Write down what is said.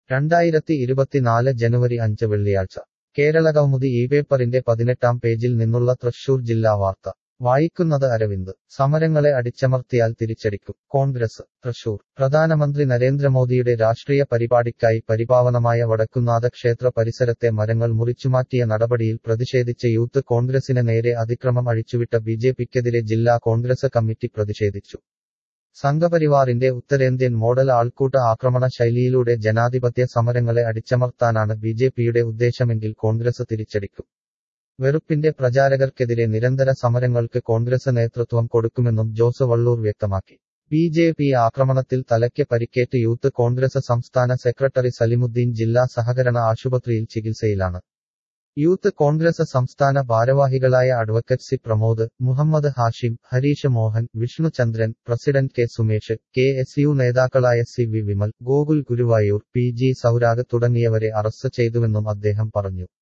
രണ്ടായിരത്തി ഇരുപത്തിനാല് ജനുവരി അഞ്ച് വെള്ളിയാഴ്ച കേരളകൗമുദി ഈ പേപ്പറിന്റെ പതിനെട്ടാം പേജിൽ നിന്നുള്ള തൃശൂർ ജില്ലാ വാർത്ത വായിക്കുന്നത് അരവിന്ദ് സമരങ്ങളെ അടിച്ചമർത്തിയാൽ തിരിച്ചടിക്കും കോൺഗ്രസ് തൃശൂർ പ്രധാനമന്ത്രി നരേന്ദ്രമോദിയുടെ രാഷ്ട്രീയ പരിപാടിക്കായി പരിപാവനമായ വടക്കുന്നാഥ ക്ഷേത്ര പരിസരത്തെ മരങ്ങൾ മുറിച്ചുമാറ്റിയ നടപടിയിൽ പ്രതിഷേധിച്ച് യൂത്ത് കോൺഗ്രസിന് നേരെ അതിക്രമം അഴിച്ചുവിട്ട ബിജെപിക്കെതിരെ ജില്ലാ കോൺഗ്രസ് കമ്മിറ്റി പ്രതിഷേധിച്ചു സംഘപരിവാറിന്റെ ഉത്തരേന്ത്യൻ മോഡൽ ആൾക്കൂട്ട ആക്രമണ ശൈലിയിലൂടെ ജനാധിപത്യ സമരങ്ങളെ അടിച്ചമർത്താനാണ് ബിജെപിയുടെ ഉദ്ദേശമെങ്കിൽ കോൺഗ്രസ് തിരിച്ചടിക്കും വെറുപ്പിന്റെ പ്രചാരകർക്കെതിരെ നിരന്തര സമരങ്ങൾക്ക് കോൺഗ്രസ് നേതൃത്വം കൊടുക്കുമെന്നും ജോസ് വള്ളൂർ വ്യക്തമാക്കി ബി ജെ പി ആക്രമണത്തിൽ തലയ്ക്ക് പരിക്കേറ്റ് യൂത്ത് കോൺഗ്രസ് സംസ്ഥാന സെക്രട്ടറി സലിമുദ്ദീൻ ജില്ലാ സഹകരണ ആശുപത്രിയിൽ ചികിത്സയിലാണ് യൂത്ത് കോൺഗ്രസ് സംസ്ഥാന ഭാരവാഹികളായ advocate C Pramod Muhammad Hashim Harish Mohan Vishnuchandran president K Sumesh K S U നേതാക്കളായ C V Vimal Gokul Guruvayur P G Sourag തുടങ്ങിയവരെ അറസ്റ്റ് ചെയ്തുവെന്നും അദ്ദേഹം പറഞ്ഞു